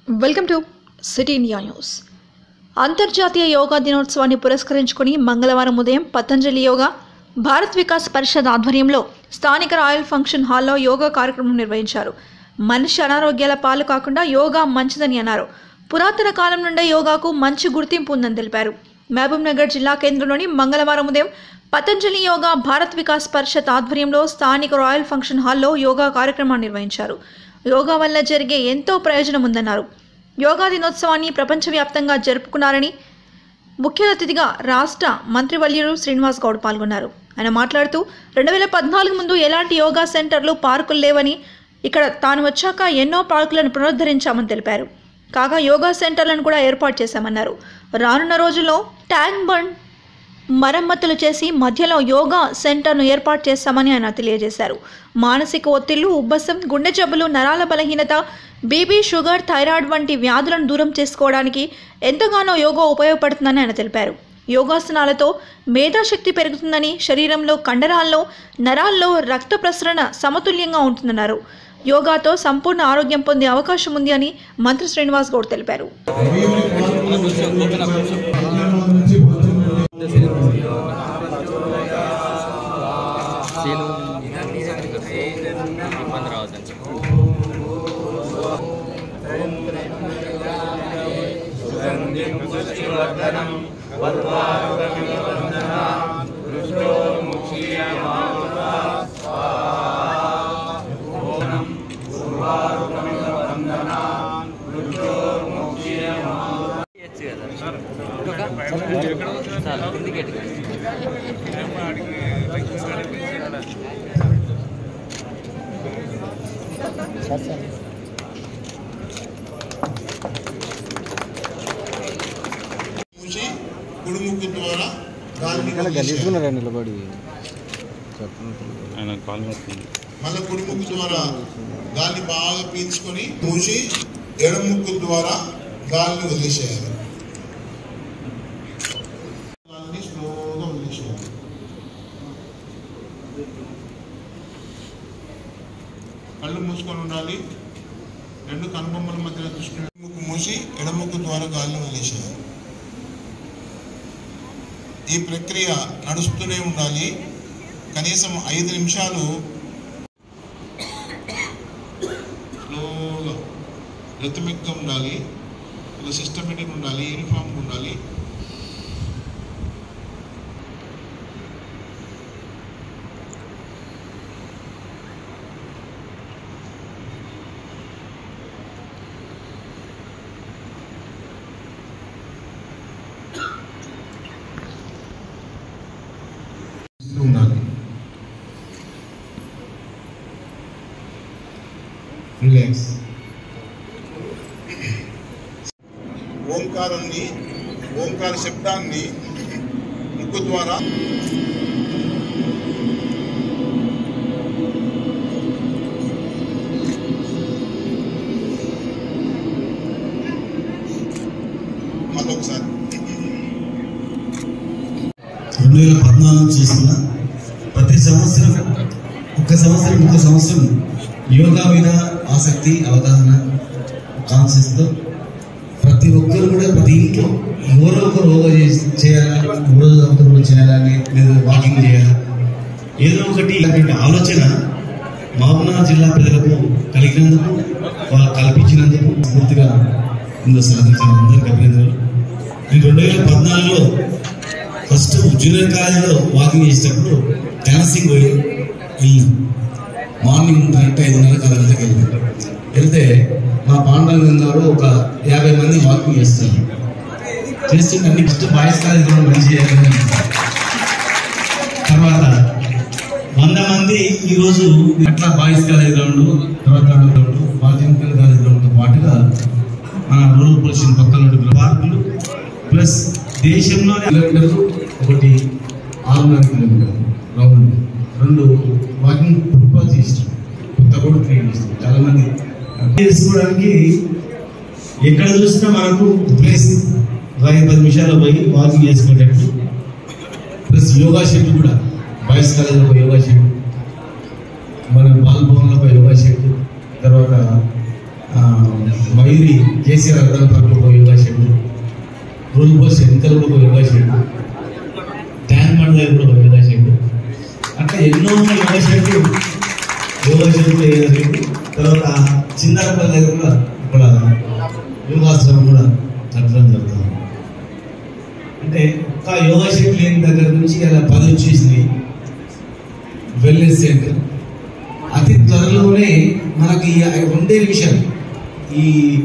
Welcome to city India news అంతర్జాతీయ యోగా దినోత్సవాన్ని పురస్కరించుకుని మంగళవారం ఉదయం పతంజలి యోగా భారత్ వికాస్ పరిషత్ ఆధ్వర్యంలో స్థానిక రాయల్ ఫంక్షన్ హాల్లో యోగా కార్యక్రమం నిర్వహించారు మనిషి అనారోగ్యాల పాలు కాకుండా యోగా మంచిదని అన్నారు పురాతన కాలం నుండే యోగాకు మంచి గుర్తింపు ఉందని తెలిపారు మహబూబ్ నగర్ జిల్లా కేంద్రంలోని మంగళవారం ఉదయం పతంజలి యోగా భారత్ వికాస్ పరిషత్ ఆధ్వర్యంలో స్థానిక రాయల్ ఫంక్షన్ హాల్లో యోగా కార్యక్రమాన్ని నిర్వహించారు యోగా వల్ల జరిగే ఎంతో ప్రయోజనం ఉందన్నారు యోగా దినోత్సవాన్ని ప్రపంచవ్యాప్తంగా జరుపుకున్నారని ముఖ్య అతిథిగా రాష్ట్ర మంత్రివర్యులు శ్రీనివాస్ గౌడ్ పాల్గొన్నారు ఆయన మాట్లాడుతూ రెండు వేల పద్నాలుగు ముందు ఎలాంటి యోగా సెంటర్లు పార్కులు లేవని ఇక్కడ తాను వచ్చాక ఎన్నో పార్కులను పునరుద్ధరించామని తెలిపారు కాగా యోగా సెంటర్లను కూడా ఏర్పాటు చేశామన్నారు రానున్న రోజుల్లో ట్యాంక్ బండ్ మరమ్మతులు చేసి మధ్యలో యోగా సెంటర్ను ఏర్పాటు చేస్తామని ఆయన తెలియజేశారు మానసిక ఒత్తిళ్లు ఉబ్బసం గుండె జబ్బులు నరాల బలహీనత బీపీ షుగర్ థైరాయిడ్ వంటి వ్యాధులను దూరం చేసుకోవడానికి ఎంతగానో యోగా ఉపయోగపడుతుందని ఆయన తెలిపారు యోగాసనాలతో మేధాశక్తి పెరుగుతుందని శరీరంలో కండరాల్లో నరాల్లో రక్త ప్రసరణ సమతుల్యంగా ఉంటుందన్నారు యోగాతో సంపూర్ణ ఆరోగ్యం పొందే అవకాశం ఉంది అని మంత్రి శ్రీనివాస్ గౌడ్ తెలిపారు నేను ఇబ్బంది రావద్దని చెప్పి చేయొచ్చు కదా ఇంకొక చాలా కిందికి ఎట్టుకో. మూసి కుడుముక్కు ద్వారా గాలిని చాలా వదిలేసేయాలి. గలీజ్గా నిలబడి ఆయన కాల్ వస్తుంది మళ్ళీ కుడిముక్కు ద్వారా గాలిని బాగా పీల్చుకొని మూసి ఎడమ ముక్కు ద్వారా గాలిని వదిలేసేయాలి గాలిని స్లోగా వదిలేసేయాలి కళ్ళు మూసుకొని ఉండాలి రెండు కనుబొమ్మల మధ్యలో దృష్టి ముక్కు మూసి ఎడముక్కు ద్వారా గాలిని వదిలేసేయాలి ఈ ప్రక్రియ నడుస్తూనే ఉండాలి కనీసం ఐదు నిమిషాలు స్లోగా రిథమిక్గా ఉండాలి ఒక సిస్టమేటిక్ ఉండాలి యూనిఫామ్గా ఉండాలి ఉండాలి రిలాక్స్ ఓంకారాన్ని ఓంకార శబ్దాన్ని ముక్కు ద్వారా మళ్ళొకసారి రెండు వేల పద్నాలుగు చూస్తున్నా ప్రతి సంవత్సరం ఒక సంవత్సరం ఇంకో సంవత్సరం యోగా మీద ఆసక్తి అవగాహన కాన్షియస్తో ప్రతి ఒక్కరు కూడా ప్రతి ఇంట్లో ఎవరో ఒకరు యోగా చేసి- చేయాలని ఎవరో ఒకరు కూడా చేయాలని లేదా వాకింగ్ చేయాలి ఏదో ఒకటి ఇలాంటి ఆలోచన మహబూబ్నగర్ జిల్లా ప్రజలకు కలిగినందుకు వాళ్ళు కల్పించినందుకు పూర్తిగా ముందు సాధించిన అందరికీ అభినందనలు నేను రెండు వేల పద్నాలుగులో ఫస్ట్ జూనియర్ కాలేజీలో వాకింగ్ చేసేటప్పుడు డాన్సింగ్ పోయి వెళ్ళినాం మార్నింగ్ కరెక్ట్ ఐదున్నర కాలేజీకి వెళ్ళాం వెళ్తే మా పాండవ గారు ఒక యాభై మంది వాకింగ్ చేస్తారు చేస్తుంటే అన్ని ఫస్ట్ బాయ్స్ కాలేజీలో మంచి చేయాలని తర్వాత వంద మంది ఈరోజు అట్లా బాయ్స్ కాలేజ్ గ్రౌండ్ తర్వాత గ్రౌండ్ వాకింగ్ కాలేజ్ గ్రౌండ్తో పాటుగా మన రూరల్ పొజిషన్ పక్కన ఉన్న పార్కులు ప్లస్ దేశంలోనే కిలోమీటర్లు ఒకటి ఆరున్నర కిలోమీటర్ రౌండ్ రెండు వాకింగ్ ఫుట్బాల్ చేస్తాం కొత్త కూడా ట్రైన్ చేస్తాం చాలా మంది చేసుకోవడానికి ఎక్కడ చూసినా మనకు ప్లేస్ ఐదు పది నిమిషాలు పోయి వాకింగ్ చేసుకునేటట్టు ప్లస్ యోగా షెడ్ కూడా బాయ్స్ కాలేజ్ ఒక యోగా షెడ్ మన బాల్ భవన్లో ఒక యోగా షెడ్ తర్వాత ఆ, మయూరి కేసీఆర్ అర్థం పార్కులో ఒక యోగా షెడ్ రోజు బస్ వెనకాల కూడా ఒక యోగా షెడ్ ట్యాంక్ బండ్ దగ్గర కూడా ఒక యోగా షెడ్ అట్లా ఎన్నో యోగా షెడ్లు యోగా షెడ్లు యోగా షెడ్ తర్వాత చిన్నారపల్లి దగ్గర కూడా ఇక్కడ యోగాశ్రమం కూడా కట్టడం జరుగుతుంది అంటే ఒక్క యోగా షెడ్ లేని దగ్గర నుంచి అలా పది వచ్చేసినాయి వెల్నెస్ సెంటర్ అతి త్వరలోనే మనకి ఈ రెండే నిమిషాలు ఈ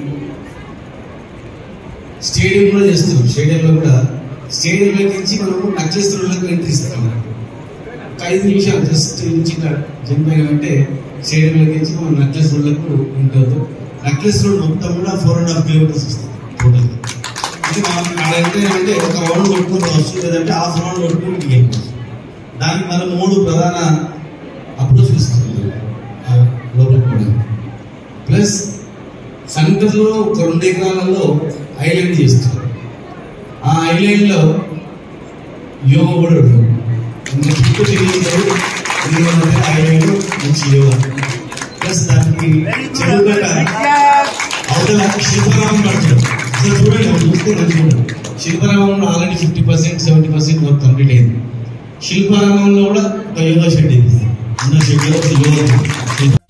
స్టేడియంలో చేస్తున్నాం స్టేడియంలో కూడా స్టేడియంలోకి నుంచి మనము నక్లెస్ రోడ్లకు ఎంట్రీ ఇస్తాం ఒక ఐదు నిమిషాలు జస్ట్ నుంచి జంపాయంటే స్టేడియంలోకి నుంచి మనం నక్లెస్ రోడ్లకు ఎంటర్ అవుతాం నక్లెస్ రోడ్ మొత్తం కూడా ఫోర్ అండ్ హాఫ్ కిలోమీటర్స్ వస్తుంది టోటల్ ఇది మనం ఆడ ఎంటర్ అంటే ఒక రౌండ్ కొట్టుకుని వస్తుంది లేదంటే హాఫ్ రౌండ్ కొట్టుకుని ఇంటికి వెళ్ళిపోవచ్చు దానికి మనం మూడు ప్రధాన అప్రోచ్ ఇస్తుంది లోపల కూడా ప్లస్ సెంటర్లో ఒక రెండు ఎకరాలలో ఐలాండ్ చేస్తారు ఆ ఐలాండ్లో యోగా కూడా ఉంటుంది ఇంకా చుట్టూ తిరుగుతారు తిరిగినంటే ఐలాండ్ మంచి యోగా ప్లస్ దానికి చెరువుగట్ట అవతల శిల్పరామం పడుతుంది అసలు చూడండి అప్పుడు చూస్తే మంచిగా ఉంటుంది శిల్పరామంలో already fifty percent seventy percent work complete అయింది శిల్పారామంలో కూడా ఒక యోగా షెడ్ అయింది ఉన్న షెడ్లో ఒక యోగా